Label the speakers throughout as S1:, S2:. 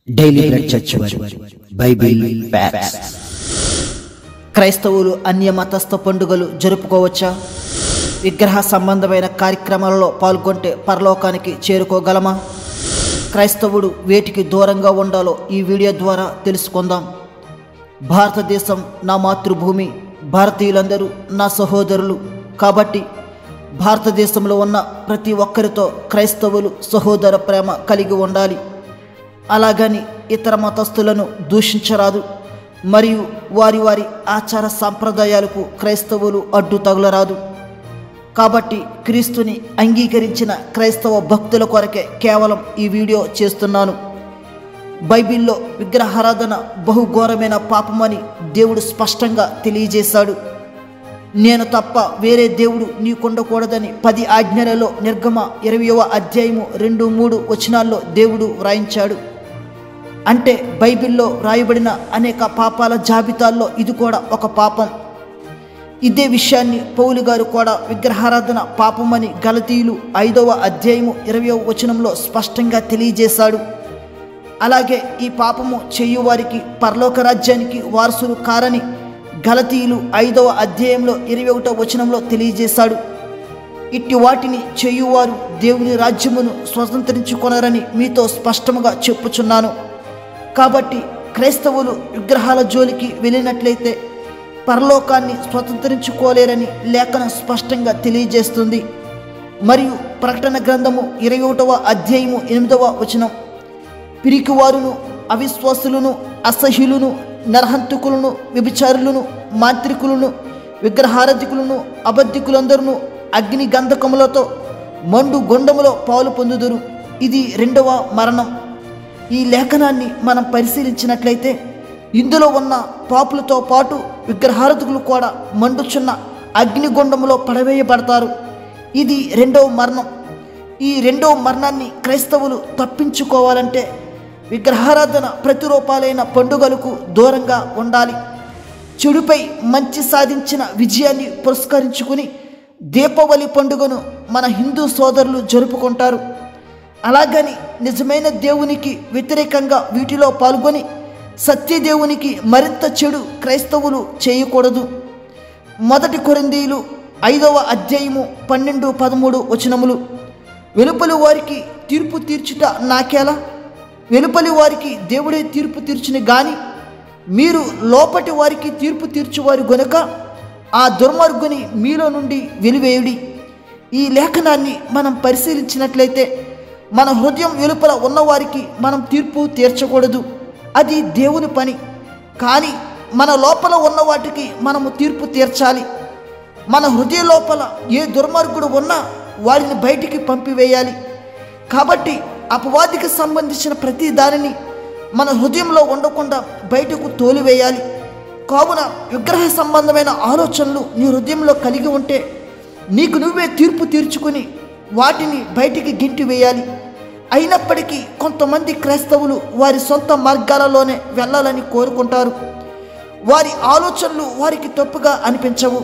S1: daily bread church వారి Bible facts
S2: క్రైస్తవులు అన్య మతస్థ పండుగలు జరుపుకోవచ్చా విగ్రహ సంబంధమైన కార్యక్రమాలలో పాల్గొంటే పరలోకానికి చేరుకోగలమా క్రైస్తవుడు వేటికి దూరంగా ఉండాలో ఈ వీడియో ద్వారా తెలుసుకుందాం భారతదేశం నా మాతృభూమి భారతీయులందరూ నా సహోదరులు కాబట్టి భారతదేశంలో ఉన్న ప్రతి ఒక్కరితో క్రైస్తవులు సహోదర ప్రేమ కలిగి ఉండాలి అలాగని ఇతర మతస్థులను దూషించరాదు మరియు వారి వారి ఆచార సాంప్రదాయాలకు క్రైస్తవులు అడ్డు తగులరాదు కాబట్టి క్రీస్తుని అంగీకరించిన క్రైస్తవ భక్తుల కొరకే కేవలం ఈ వీడియో చేస్తున్నాను బైబిల్లో విగ్రహారాధన బహుఘోరమైన పాపమని దేవుడు స్పష్టంగా తెలియజేశాడు నేను తప్ప వేరే దేవుడు నీకుండకూడదని పది ఆజ్ఞలలో నిర్గమ ఇరవయవ అధ్యాయము రెండు మూడు వచనాల్లో దేవుడు వ్రాయించాడు అంటే బైబిల్లో రాయబడిన అనేక పాపాల జాబితాల్లో ఇది కూడా ఒక పాపం ఇదే విషయాన్ని పౌలు గారు కూడా విగ్రహారాధన పాపమని గలతీయులు ఐదవ అధ్యాయము ఇరవయవ వచనంలో స్పష్టంగా తెలియజేశాడు అలాగే ఈ పాపము చేయువారికి పరలోక రాజ్యానికి వారసులు కారని గలతీయులు ఐదవ అధ్యాయంలో ఇరవై ఒకటో వచనంలో తెలియజేశాడు ఇట్టి వాటిని చేయువారు దేవుని రాజ్యమును స్వతంత్రించుకొనరని మీతో స్పష్టముగా చెప్పుచున్నాను కాబట్టి క్రైస్తవులు విగ్రహాల జోలికి వెళ్ళినట్లయితే పరలోకాన్ని స్వతంత్రించుకోలేరని లేఖనం స్పష్టంగా తెలియజేస్తుంది మరియు ప్రకటన గ్రంథము ఇరవై ఒకటవ అధ్యాయము ఎనిమిదవ వచనం పిరికివారును అవిశ్వాసులను అసహ్యులను నరహంతకులను వ్యభిచారులను మాంత్రికులను విగ్రహారధికులను అబద్ధికులందరూ అగ్ని గంధకములతో మండు గొండములో పాలు పొందుదురు ఇది రెండవ మరణం ఈ లేఖనాన్ని మనం పరిశీలించినట్లయితే ఇందులో ఉన్న పాపులతో పాటు విగ్రహారధికులు కూడా మండుచున్న అగ్నిగుండములో పడవేయబడతారు ఇది రెండవ మరణం ఈ రెండవ మరణాన్ని క్రైస్తవులు తప్పించుకోవాలంటే విగ్రహారాధన ప్రతిరూపాలైన పండుగలకు దూరంగా ఉండాలి చెడుపై మంచి సాధించిన విజయాన్ని పురస్కరించుకుని దీపావళి పండుగను మన హిందూ సోదరులు జరుపుకుంటారు అలాగని నిజమైన దేవునికి వ్యతిరేకంగా వీటిలో పాల్గొని సత్యదేవునికి మరింత చెడు క్రైస్తవులు చేయకూడదు మొదటి కొరిందీలు ఐదవ అధ్యాయము పన్నెండు పదమూడు వచనములు వెలుపలి వారికి తీర్పు తీర్చుట నాకేలా వెలుపలి వారికి దేవుడే తీర్పు తీర్చుని గాని మీరు లోపటి వారికి తీర్పు తీర్చువారు గనుక ఆ దుర్మార్గుని మీలో నుండి వెలివేయుడి ఈ లేఖనాన్ని మనం పరిశీలించినట్లయితే మన హృదయం వెలుపల ఉన్నవారికి మనం తీర్పు తీర్చకూడదు అది దేవుని పని కానీ మన లోపల ఉన్న వాటికి మనము తీర్పు తీర్చాలి మన హృదయ లోపల ఏ దుర్మార్గుడు ఉన్నా వారిని బయటికి పంపివేయాలి కాబట్టి అపవాదికి సంబంధించిన ప్రతి దానిని మన హృదయంలో ఉండకుండా బయటకు తోలివేయాలి కావున విగ్రహ సంబంధమైన ఆలోచనలు నీ హృదయంలో కలిగి ఉంటే నీకు నువ్వే తీర్పు తీర్చుకుని వాటిని బయటికి గింటి వేయాలి అయినప్పటికీ కొంతమంది క్రైస్తవులు వారి సొంత మార్గాలలోనే వెళ్ళాలని కోరుకుంటారు వారి ఆలోచనలు వారికి తప్పుగా అనిపించవు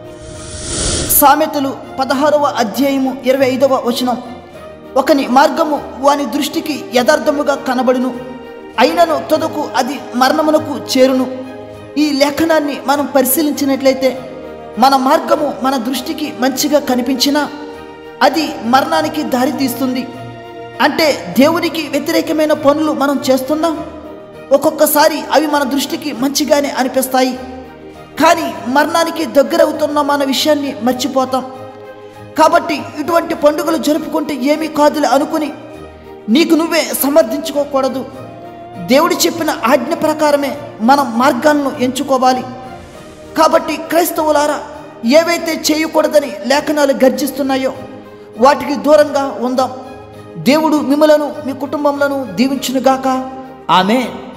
S2: సామెతలు పదహారవ అధ్యాయము ఇరవై ఐదవ వచనం ఒకని మార్గము వాని దృష్టికి యథార్థముగా కనబడును అయినను తొదకు అది మరణమునకు చేరును ఈ లేఖనాన్ని మనం పరిశీలించినట్లయితే మన మార్గము మన దృష్టికి మంచిగా కనిపించినా అది మరణానికి దారి తీస్తుంది అంటే దేవునికి వ్యతిరేకమైన పనులు మనం చేస్తున్నాం ఒక్కొక్కసారి అవి మన దృష్టికి మంచిగానే అనిపిస్తాయి కానీ మరణానికి దగ్గరవుతున్న మన విషయాన్ని మర్చిపోతాం కాబట్టి ఇటువంటి పండుగలు జరుపుకుంటే ఏమీ కాదులే అనుకుని నీకు నువ్వే సమర్థించుకోకూడదు దేవుడు చెప్పిన ఆజ్ఞ ప్రకారమే మనం మార్గాలను ఎంచుకోవాలి కాబట్టి క్రైస్తవులారా ఏవైతే చేయకూడదని లేఖనాలు గర్జిస్తున్నాయో వాటికి దూరంగా ఉందాం దేవుడు మిమ్మలను మీ కుటుంబంలో దీవించునుగాక ఆమె